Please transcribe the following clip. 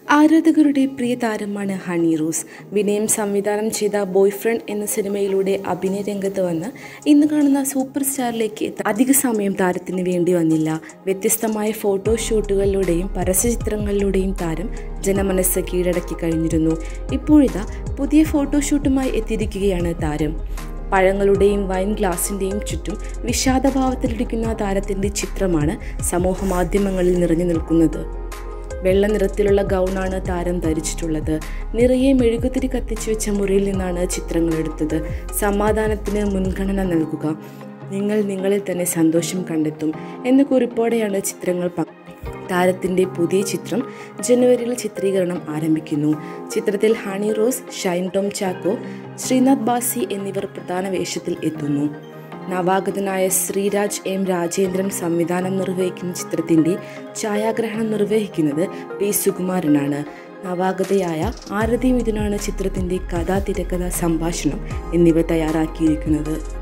ആരാധകരുടെ പ്രിയ താരമാണ് honey rose വിനയം സംവിധാനം ചെയ്ത ബോയ് ഫ്രണ്ട് എന്ന സിനിമയിലൂടെ അഭിനയ രംഗത്ത് വന്ന് ഇന്ന് കാണുന്ന സൂപ്പർ സ്റ്റാറിലേക്ക് എത്താൻ അധിക സമയം താരത്തിന് വേണ്ടി വന്നില്ല വ്യത്യസ്തമായ ഫോട്ടോഷൂട്ടുകളിലൂടെയും പരസ്യചിത്രങ്ങളിലൂടെയും താരം ജനമനസ്സ് കീഴടക്കി കഴിഞ്ഞിരുന്നു ഇപ്പോഴിതാ പുതിയ ഫോട്ടോഷൂട്ടുമായി എത്തിയിരിക്കുകയാണ് താരം പഴങ്ങളുടെയും വൈൻ ഗ്ലാസിൻ്റെയും ചുറ്റും വിഷാദഭാവത്തിലിരിക്കുന്ന താരത്തിൻ്റെ ചിത്രമാണ് സമൂഹ മാധ്യമങ്ങളിൽ നിറഞ്ഞു നിൽക്കുന്നത് വെള്ള നിറത്തിലുള്ള ഗൗണാണ് താരം ധരിച്ചിട്ടുള്ളത് നിറയെ മെഴുകുതിരി കത്തിച്ചു വെച്ച മുറിയിൽ നിന്നാണ് ചിത്രങ്ങൾ എടുത്തത് സമാധാനത്തിന് മുൻഗണന നൽകുക നിങ്ങൾ നിങ്ങളിൽ തന്നെ സന്തോഷം കണ്ടെത്തും എന്ന കുറിപ്പോടെയാണ് ചിത്രങ്ങൾ പ താരത്തിൻ്റെ പുതിയ ചിത്രം ജനുവരിയിൽ ചിത്രീകരണം ആരംഭിക്കുന്നു ചിത്രത്തിൽ ഹണി റോസ് ഷൈൻ ടോം ചാക്കോ ശ്രീനാഥ് ബാസി എന്നിവർ പ്രധാന വേഷത്തിൽ എത്തുന്നു നവാഗതനായ ശ്രീരാജ് എം രാജേന്ദ്രൻ സംവിധാനം നിർവഹിക്കുന്ന ചിത്രത്തിൻ്റെ ഛായാഗ്രഹണം നിർവഹിക്കുന്നത് പി സുകുമാരനാണ് നവാഗതയായ ആരതി മിഥുനാണ് ചിത്രത്തിൻ്റെ കഥാ തിരക്കഥ സംഭാഷണം എന്നിവ തയ്യാറാക്കിയിരിക്കുന്നത്